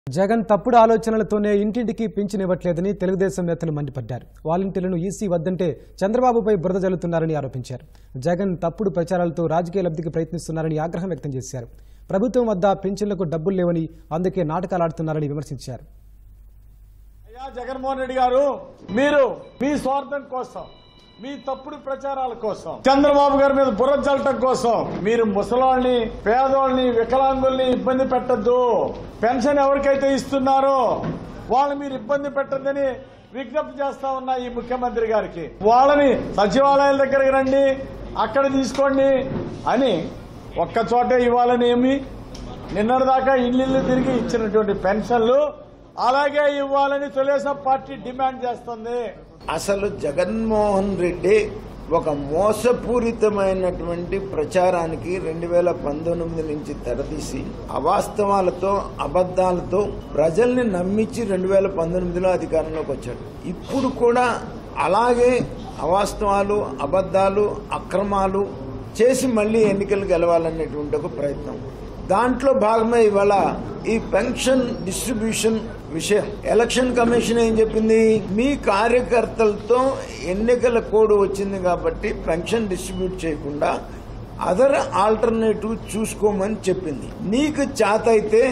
జగన్ తప్పుడు ఆలోచనలతోనే ఇంటింటికి పింఛనివ్వట్లేదని తెలుగుదేశం నేతలు మండిపడ్డారు వాలంటీర్లను ఈసీ వద్దంటే చంద్రబాబుపై బురద జల్లుతున్నారని ఆరోపించారు జగన్ తప్పుడు ప్రచారాలతో రాజకీయ లబ్ధికి ప్రయత్నిస్తున్నారని ఆగ్రహం వ్యక్తం చేశారు ప్రభుత్వం వద్ద పింఛన్లకు డబ్బులు లేవని అందుకే నాటకాలు ఆడుతున్నారని విమర్శించారు అయ్యా జగన్మోహన్ రెడ్డి గారు మీరు మీ స్వార్థం కోసం మీ తప్పుడు ప్రచారాల కోసం చంద్రబాబు గారి మీద బుర్ర చల్లటం కోసం మీరు ముసలాళ్ళని పేదోళ్ళని వికలాంగుల్ని ఇబ్బంది పెట్టద్దు పెన్షన్ ఎవరికైతే ఇస్తున్నారో వాళ్ళు మీరు ఇబ్బంది పెట్టద్దని విజ్ఞప్తి చేస్తా ఉన్నా ఈ ముఖ్యమంత్రి గారికి వాళ్ళని సచివాలయాల దగ్గరికి రండి అక్కడ తీసుకోండి అని ఒక్క చోటే ఇవ్వాలని ఏమి నిన్నటిదాకా ఇల్లు తిరిగి ఇచ్చినటువంటి పెన్షన్లు అలాగే ఇవ్వాలని తెలుగుదేశం పార్టీ డిమాండ్ చేస్తుంది అసలు జగన్మోహన్ రెడ్డి ఒక మోసపూరితమైనటువంటి ప్రచారానికి రెండు వేల పంతొమ్మిది నుంచి తెరతీసి అవాస్తవాలతో అబద్దాలతో ప్రజల్ని నమ్మించి రెండు వేల పంతొమ్మిదిలో అధికారంలోకి వచ్చాడు ఇప్పుడు కూడా అలాగే అవాస్తవాలు అబద్దాలు అక్రమాలు చేసి మళ్ళీ ఎన్నికలు గెలవాలనేటువంటి ఒక ప్రయత్నం దాంట్లో భాగమే ఇవాళ ఈ పెన్షన్ డిస్ట్రిబ్యూషన్ విషయం ఎలక్షన్ కమిషన్ ఏం చెప్పింది మీ కార్యకర్తలతో ఎన్నికల కోడ్ వచ్చింది కాబట్టి పెన్షన్ డిస్ట్రిబ్యూట్ చేయకుండా అదర్ ఆల్టర్నేటివ్ చూసుకోమని చెప్పింది నీకు చేత అయితే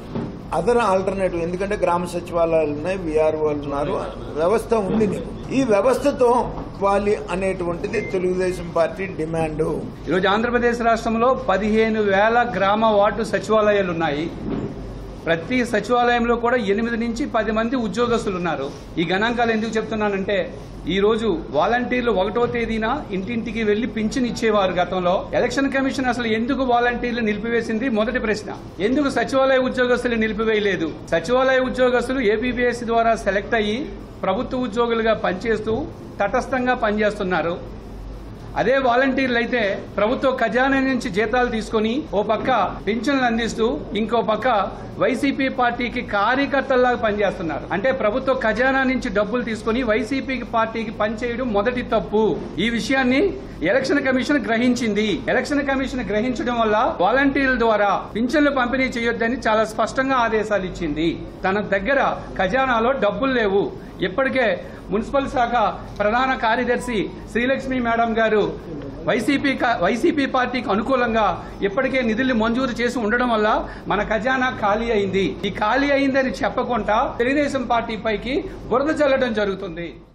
అదర్ ఆల్టర్నేటివ్ ఎందుకంటే గ్రామ సచివాలయాలు ఉన్నాయి విఆర్ఓలు ఉన్నారు వ్యవస్థ ఉంది నీకు ఈ వ్యవస్థతో ఇవ్వాలి అనేటువంటిది తెలుగుదేశం పార్టీ డిమాండ్ ఈరోజు ఆంధ్రప్రదేశ్ రాష్ట్రంలో పదిహేను వేల గ్రామ వార్డు సచివాలయాలు ఉన్నాయి ప్రతి సచివాలయంలో కూడా ఎనిమిది నుంచి పది మంది ఉద్యోగస్తులు ఉన్నారు ఈ గణాంకాలు ఎందుకు చెప్తున్నానంటే ఈ రోజు వాలంటీర్లు ఒకటో తేదీన ఇంటింటికి వెళ్లి పింఛన్ ఇచ్చేవారు గతంలో ఎలక్షన్ కమిషన్ అసలు ఎందుకు వాలంటీర్లు నిలిపివేసింది మొదటి ప్రశ్న ఎందుకు సచివాలయ ఉద్యోగస్తులు నిలిపివేయలేదు సచివాలయ ఉద్యోగస్తులు ఏపీపీఎస్సీ ద్వారా సెలెక్ట్ అయ్యి ప్రభుత్వ ఉద్యోగులుగా పనిచేస్తూ తటస్థంగా పనిచేస్తున్నారు అదే వాలంటీర్లు అయితే ప్రభుత్వ ఖజానా నుంచి జీతాలు తీసుకొని ఓ పక్క పింఛన్లు అందిస్తూ ఇంకో పక్క వైసీపీ పార్టీకి కార్యకర్తల్లాగా పనిచేస్తున్నారు అంటే ప్రభుత్వ ఖజానా నుంచి డబ్బులు తీసుకొని వైసీపీ పార్టీకి పనిచేయడం మొదటి తప్పు ఈ విషయాన్ని ఎలక్షన్ కమిషన్ గ్రహించింది ఎలక్షన్ కమిషన్ గ్రహించడం వల్ల వాలంటీర్ల ద్వారా పింఛన్లు పంపిణీ చేయొద్దని చాలా స్పష్టంగా ఆదేశాలు ఇచ్చింది తన దగ్గర ఖజానాలో డబ్బులు లేవు ఇప్పటికే మున్సిపల్ శాఖ ప్రధాన కార్యదర్శి శ్రీలక్ష్మి మేడం గారు వైసీపీ కా- వైసీపీ పార్టీకి అనుకూలంగా ఇప్పటికే నిధులు మంజూరు చేసి ఉండడం వల్ల మన ఖజానా ఖాళీ అయింది ఈ ఖాళీ అయిందని చెప్పకుండా తెలుగుదేశం పార్టీ పైకి బురద చల్లడం జరుగుతుంది